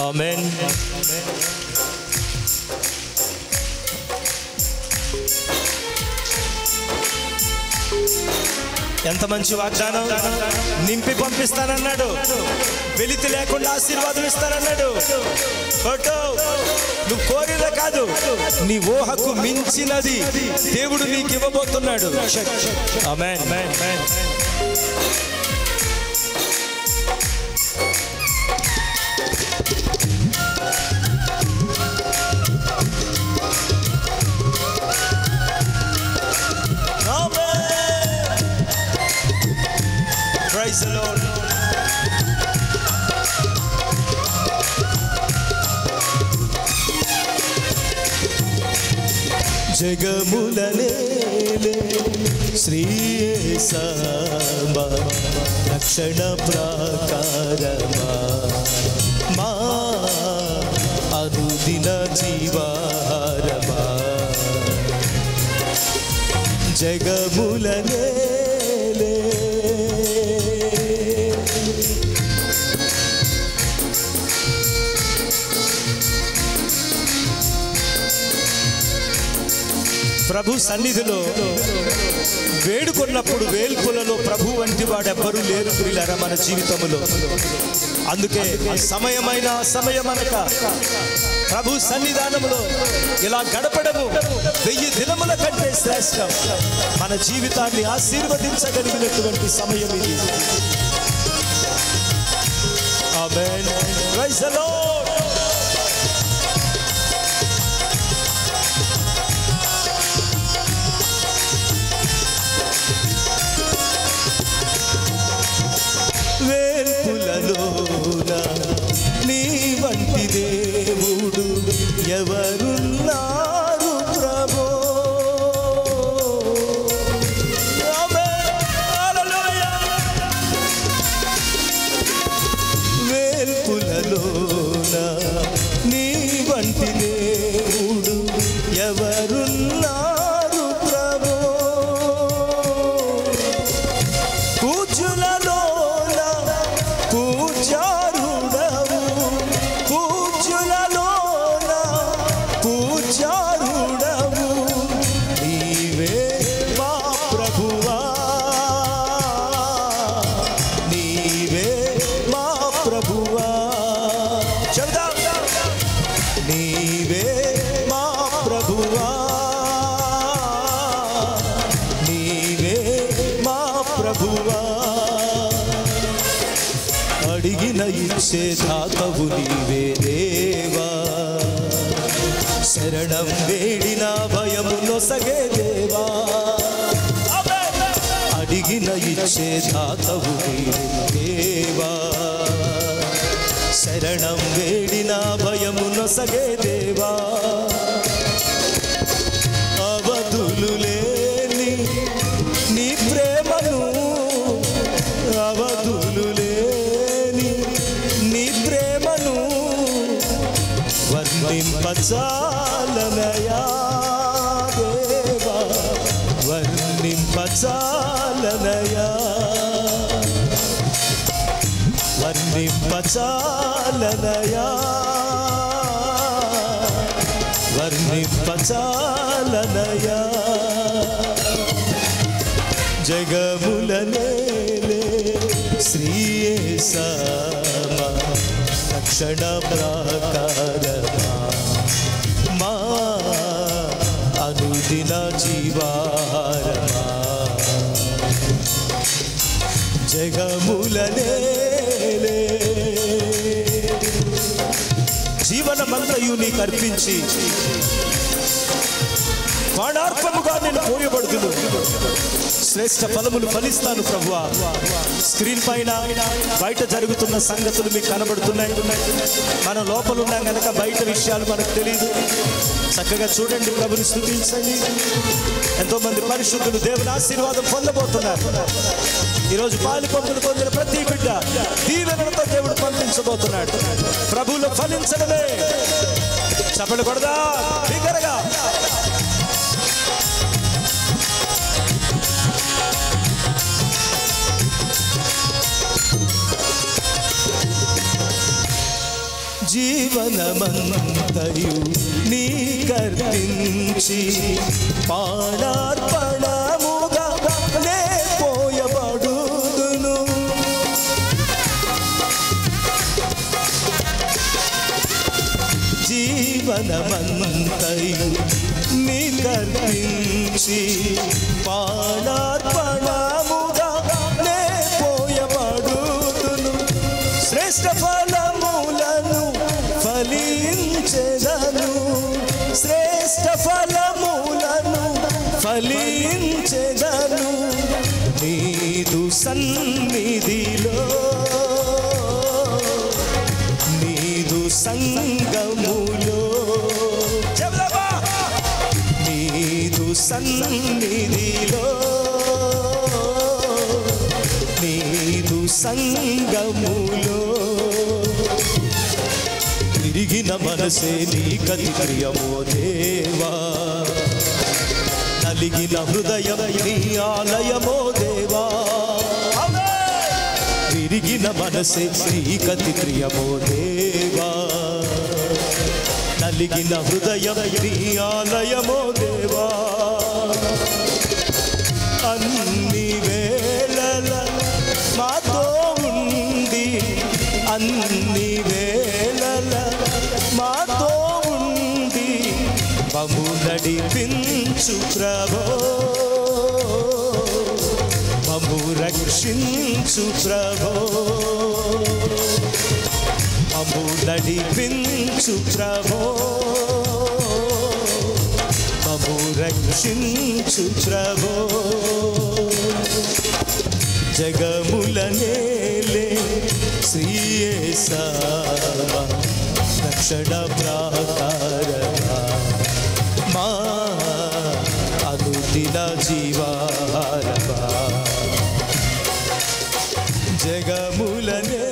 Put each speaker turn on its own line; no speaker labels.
Amen ఎంత మంచి వాగ్దానం నింపి పంపిస్తానన్నాడు వెలితి లేకుండా ఆశీర్వాదం ఇస్తానన్నాడు ఫోటో నువ్వు కోరిన కాదు నీ ఊహకు మించినది దేవుడు నీకు ఇవ్వబోతున్నాడు ఆమెన్ Praise the Lord. జగములనేలే శ్రీయేసమా రక్షణ ప్రాకారమా మా అనుదిన జీవారమా జగములనేలే ప్రభు సన్నిధిలో వేడుకున్నప్పుడు వేల్పులలో ప్రభు వంటి వాడెవ్వరూ లేరు ప్రియులరా మన జీవితంలో అందుకే సమయమైన సమయమనక ప్రభు సన్నిధానములో ఇలా గడపడము వెయ్యి దినముల కంటే శ్రేష్టం మన జీవితాన్ని ఆశీర్వదించగలిగినటువంటి సమయం ఇది ఆమేన్ ప్రైజ్ ద లార్డ్ వేల్పులలోన నీ వంటి దేవుడు ఎవరున్నారు ప్రభో ఆమేన్. హల్లెలూయా. వేల్పులలోన నీ వంటి దేవుడు ఎవరున్నారు ప్రభో పూజలలోన పూజారుడవు పూజలలోన పూజారుడవు నీవే మా ప్రభువా నీవే మా ప్రభువా చెబుదాం నీవే మా ప్రభువా నీవే మా ప్రభువా అడిగిన ఇచ్చే దాతవు నీవే దేవా శరణం వేడిన భయము నొసగే దేవా అడిగిన ఇచ్చే దాతవు నీవే దేవా శరణం వేడిన భయము నొసగే దేవా అవధులు లేని నీ ప్రేమను అవధులు లేని నీ ప్రేమను వర్ణింపచాలనయా దేవా వర్ణింపచాలనయా వర్ణింపచాలనయా వర్ణింపచాలనయా జగములనేలే శ్రీయేసమ రక్షణ ప్రాకారమా మా అనుదిన జీవారమా జగములనేలే జీవనమంతయు నీకు అర్పించి ప్రాణార్పముగా నేను కోయబడుతును శ్రేష్ఠ ఫలములు ఫలిస్తాను ప్రభువా స్క్రీన్ పైన బయట జరుగుతున్న సంగతులు మీకు కనబడుతున్నాయి మన లోపల ఉన్నాం కనుక బయట విషయాలు మనకు తెలియదు చక్కగా చూడండి ప్రభుని స్థుతించండి ఎంతో మంది పరిశుద్ధులు దేవుని ఆశీర్వాదం పొందబోతున్నారు ఈరోజు పాలి పంపులు పొందిన ప్రతి బిడ్డ దీవెనలతో దేవుడు పంపించబోతున్నాడు ప్రభువులు ఫలించడమే చప్పలు కొడదా బిగ్గరగా జీవనమంతయు నీ కర్పించి పాడార్పణముగా నే పోయబడుదును జీవనమంతయు నీ కర్పించి పాడార్పణముగా నే పోయబడుదును శ్రేష్ఠ ఫలములను ఫలించెదను శ్రేష్ఠ ఫలములను ఫలించెదను నీదు సన్నిధిలో నీదు సంగములో చెబుదామా? నీదు సన్నిధిలో నీదు సంగములో తిరిగిన మనసే నీ కతి ప్రియమో దేవా నలిగిన హృదయం నీ ఆలయమో దేవా విరిగిన మనసే నీ కతి ప్రియమో దేవా నలిగిన హృదయం నీ ఆలయమో దేవా అన్ని వేళల మాతో ఉండి అన్ని వేళల మాతో ఉండి మము నడిపించు ప్రభో మము రక్షించు ప్రభో మము నడిపించు ప్రభో మము రక్షించు ప్రభో జగముల నేలే శ్రీయేసా రక్షణ ప్రాకారమా మా అనుదిన జీవారమా జగముల